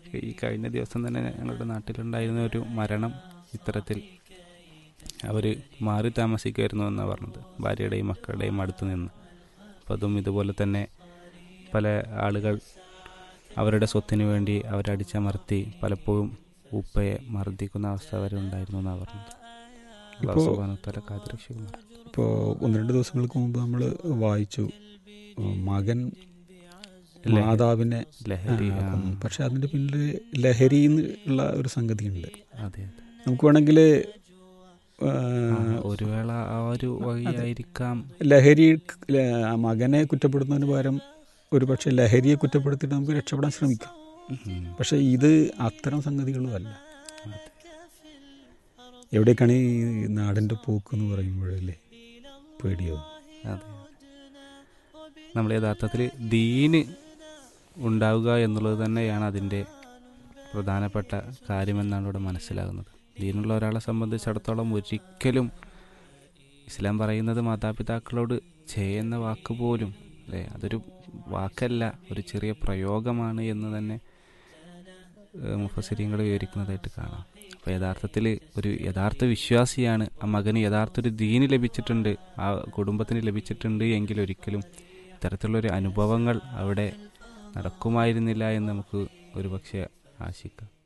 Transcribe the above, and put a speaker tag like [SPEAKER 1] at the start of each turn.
[SPEAKER 1] ഈ കഴിഞ്ഞ ദിവസം തന്നെ ഞങ്ങളുടെ നാട്ടിലുണ്ടായിരുന്ന ഒരു മരണം ഇത്തരത്തിൽ അവർ മാറി താമസിക്കുമായിരുന്നു എന്നാണ് പറഞ്ഞത് ഭാര്യയുടെയും മക്കളുടെയും അടുത്ത് നിന്ന് അപ്പം അതും ഇതുപോലെ തന്നെ പല ആളുകൾ അവരുടെ സ്വത്തിന് വേണ്ടി അവരെ അടിച്ചമർത്തി പലപ്പോഴും ഉപ്പയെ മർദ്ദിക്കുന്ന അവസ്ഥ വരെ ഉണ്ടായിരുന്നു എന്നാണ് പറഞ്ഞത് അള്ളാഹു
[SPEAKER 2] ഇപ്പോ-
[SPEAKER 1] സുബ്ഹാനഹു വ തആല കാത്തിരക്ഷിക്കുന്നു
[SPEAKER 2] ഇപ്പോൾ ഒന്ന് രണ്ട് ദിവസങ്ങൾക്ക് മുമ്പ് നമ്മൾ വായിച്ചു ഉം, മകൻ
[SPEAKER 1] ലഹരി-
[SPEAKER 2] മാതാവിനെ
[SPEAKER 1] ലഹരി
[SPEAKER 2] ആ,
[SPEAKER 1] ആ,
[SPEAKER 2] കൊന്നു. പക്ഷെ അതിന്റെ പിന്നിൽ ലഹരി ഉള്ള ഒരു സംഗതി ഉണ്ട്
[SPEAKER 1] അതെ അതെ
[SPEAKER 2] നമുക്ക് വേണമെങ്കിൽ
[SPEAKER 1] ആ, ഒരു വേള ആ ഒരു വഴിയായിരിക്കാം
[SPEAKER 2] ലഹരി ല- ആ മകനെ കുറ്റപ്പെടുത്തുന്നതിന് പകരം ഒരു പക്ഷേ ലഹരിയെ കുറ്റപ്പെടുത്തിയിട്ട് നമുക്ക് രക്ഷപ്പെടാൻ ശ്രമിക്കാം
[SPEAKER 1] ഉം.
[SPEAKER 2] പക്ഷെ ഇത് അത്തരം സംഗതികളും അല്ല
[SPEAKER 1] അതെ.
[SPEAKER 2] എവിടേക്കാണ് ഈ നാടിന്റെ പോക്ക് എന്ന് പറയുമ്പോഴല്ലേ പേടിയോ
[SPEAKER 1] അതെ നമ്മൾ യഥാർത്ഥത്തിൽ ദീന് ഉണ്ടാവുക എന്നുള്ളത് തന്നെയാണ് അതിൻ്റെ പ്രധാനപ്പെട്ട കാര്യമെന്നാണ് ഇവിടെ മനസ്സിലാകുന്നത് ദീനുള്ള ഒരാളെ സംബന്ധിച്ചിടത്തോളം ഒരിക്കലും ഇസ്ലാം പറയുന്നത് മാതാപിതാക്കളോട് ചെയ്യുന്ന വാക്ക് പോലും അല്ലേ അതൊരു വാക്കല്ല ഒരു ചെറിയ പ്രയോഗമാണ് എന്ന് തന്നെ മുഫസിരിയങ്ങൾ വിവരിക്കുന്നതായിട്ട് കാണാം അപ്പോൾ യഥാർത്ഥത്തിൽ ഒരു യഥാർത്ഥ വിശ്വാസിയാണ് ആ മകന് യഥാർത്ഥ ഒരു ദീന് ലഭിച്ചിട്ടുണ്ട് ആ കുടുംബത്തിന് ലഭിച്ചിട്ടുണ്ട് എങ്കിൽ ഒരിക്കലും ഇത്തരത്തിലുള്ളൊരു അനുഭവങ്ങൾ അവിടെ നടക്കുമായിരുന്നില്ല എന്ന് നമുക്ക് ഒരുപക്ഷെ ആശിക്കാം